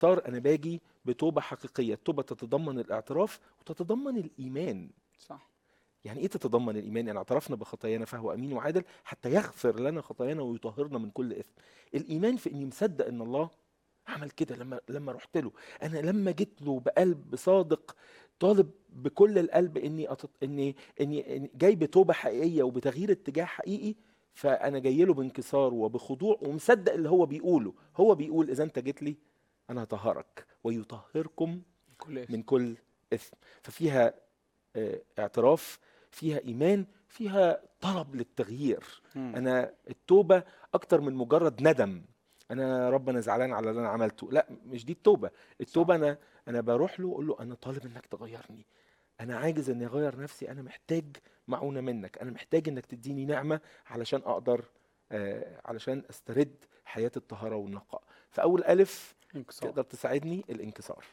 باختصار انا باجي بتوبه حقيقيه التوبه تتضمن الاعتراف وتتضمن الايمان صح يعني ايه تتضمن الايمان ان اعترفنا بخطايانا فهو امين وعادل حتى يغفر لنا خطايانا ويطهرنا من كل اثم الايمان في اني مصدق ان الله عمل كده لما لما رحت له انا لما جيت له بقلب صادق طالب بكل القلب اني أتط... اني اني إني جاي بتوبه حقيقيه وبتغيير اتجاه حقيقي فانا جاي له بانكسار وبخضوع ومصدق اللي هو بيقوله هو بيقول اذا انت جيت لي انا هطهرك ويطهركم كل اسم. من كل اثم ففيها آه، اعتراف فيها ايمان فيها طلب للتغيير مم. انا التوبه اكتر من مجرد ندم انا رب انا زعلان على اللي انا عملته لا مش دي التوبه التوبه انا انا بروح له اقول له انا طالب انك تغيرني انا عاجز اني اغير نفسي انا محتاج معونه منك انا محتاج انك تديني نعمه علشان اقدر آه علشان استرد حياه الطهاره والنقاء فاول الف انكسار تقدر تساعدني الانكسار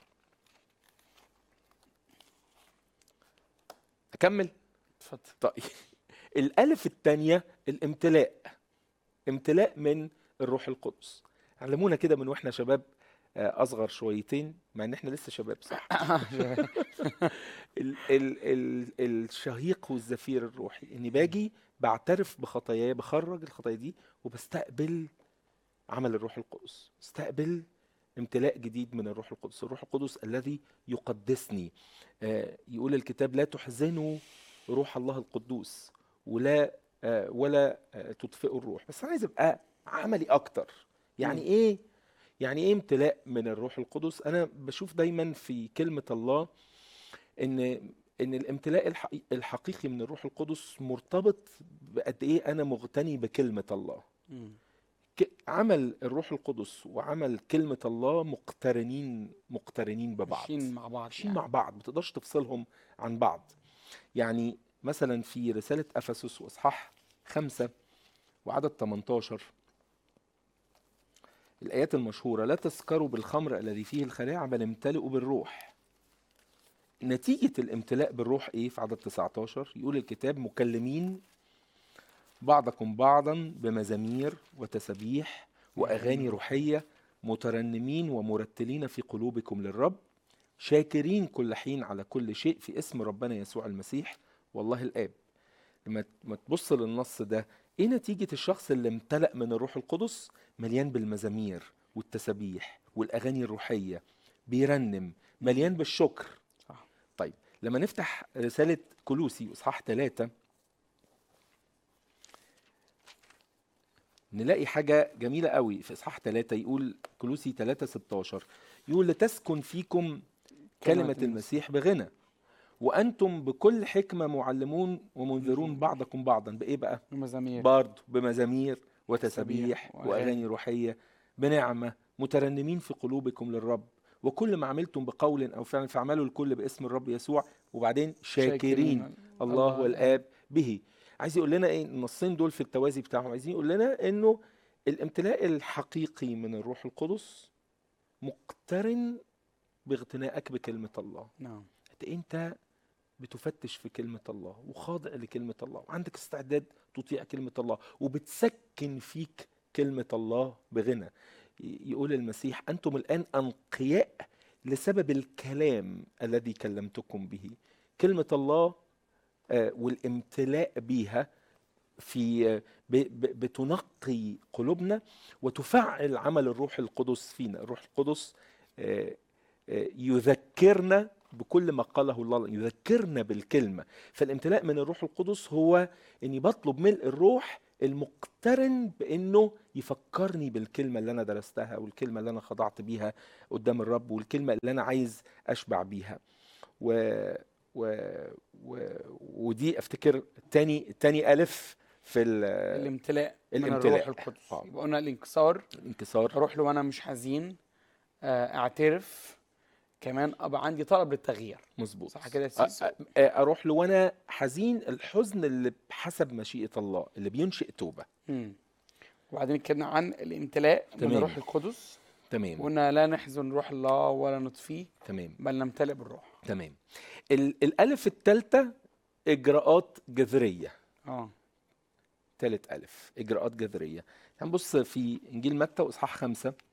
اكمل اتفضل طيب الالف الثانيه الامتلاء امتلاء من الروح القدس علمونا كده من واحنا شباب آه، اصغر شويتين مع ان احنا لسه شباب صح ال ال ال الشهيق والزفير الروحي اني باجي بعترف بخطاياي بخرج الخطايا دي وبستقبل عمل الروح القدس استقبل امتلاء جديد من الروح القدس الروح القدس الذي يقدسني آه، يقول الكتاب لا تحزنوا روح الله القدوس ولا آه، ولا آه، تطفئوا الروح بس انا عايز ابقى عملي اكتر يعني مم. ايه يعني ايه امتلاء من الروح القدس انا بشوف دايما في كلمة الله ان ان الامتلاء الحقي- الحقيقي من الروح القدس مرتبط بقد ايه انا مغتني بكلمة الله مم. ك- عمل الروح القدس وعمل كلمة الله مقترنين مقترنين ببعض ماشيين مع بعض ماشيين يعني. مع بعض ما تقدرش تفصلهم عن بعض يعني مثلا في رسالة أفسس وإصحاح خمسة وعدد 18 الآيات المشهورة لا تسكروا بالخمر الذي فيه الخلاعة بل امتلئوا بالروح نتيجة الامتلاء بالروح إيه في عدد 19 يقول الكتاب مكلمين بعضكم بعضا بمزامير وتسابيح وأغاني روحية مترنمين ومرتلين في قلوبكم للرب شاكرين كل حين على كل شيء في اسم ربنا يسوع المسيح والله الآب لما ما تبص للنص ده ايه نتيجة الشخص اللي امتلأ من الروح القدس مليان بالمزامير والتسابيح والأغاني الروحية بيرنم مليان بالشكر صح. طيب لما نفتح رسالة كلوسي إصحاح ثلاثة نلاقي حاجة جميلة قوي في إصحاح ثلاثة يقول كلوسي 3 16 يقول لتسكن فيكم كلمة المسيح. المسيح بغنى وأنتم بكل حكمة معلمون ومنذرون مم. بعضكم بعضا بإيه بقى؟ المزامير برضه بمزامير وتسابيح تسابيح وأغاني. وأغاني روحية بنعمة مترنمين في قلوبكم للرب وكل ما عملتم بقول أو فعل فاعملوا الكل باسم الرب يسوع وبعدين شاكرين الله والآب به عايز يقول لنا ايه النصين دول في التوازي بتاعهم عايزين يقول لنا انه الامتلاء الحقيقي من الروح القدس مقترن باغتنائك بكلمة الله نعم قد إيه انت بتفتش في كلمة الله وخاضع لكلمة الله وعندك استعداد تطيع كلمة الله وبتسكن فيك كلمة الله بغنى ي- يقول المسيح أنتم الآن أنقياء لسبب الكلام الذي كلمتكم به كلمة الله آه، والامتلاء بيها في آه، ب- ب- بتنقي قلوبنا وتفعل عمل الروح القدس فينا الروح القدس آه، آه، يذكرنا بكل ما قاله الله يذكرنا بالكلمة فالامتلاء من الروح القدس هو اني بطلب ملء الروح المقترن بانه يفكرني بالكلمة اللي انا درستها والكلمة اللي انا خضعت بيها قدام الرب والكلمة اللي انا عايز اشبع بيها و... و... و... ودي افتكر تاني تاني الف في ال- الامتلاء من الامتلاء. الروح القدس آه. يبقى قلنا الانكسار الانكسار اروح له وانا مش حزين آه، اعترف كمان ابقى عندي طلب للتغيير مظبوط صح كده يا أ- سيسو؟ أ- اروح له وانا حزين الحزن اللي بحسب مشيئة الله اللي بينشئ توبة مم. وبعدين اتكلمنا عن الامتلاء من تمام. الروح القدس تمام وقلنا لا نحزن روح الله ولا نطفيه تمام بل نمتلئ بالروح تمام ال- الالف الثالثة اجراءات جذرية اه ثالث الف اجراءات جذرية هنبص في انجيل متى واصحاح خمسة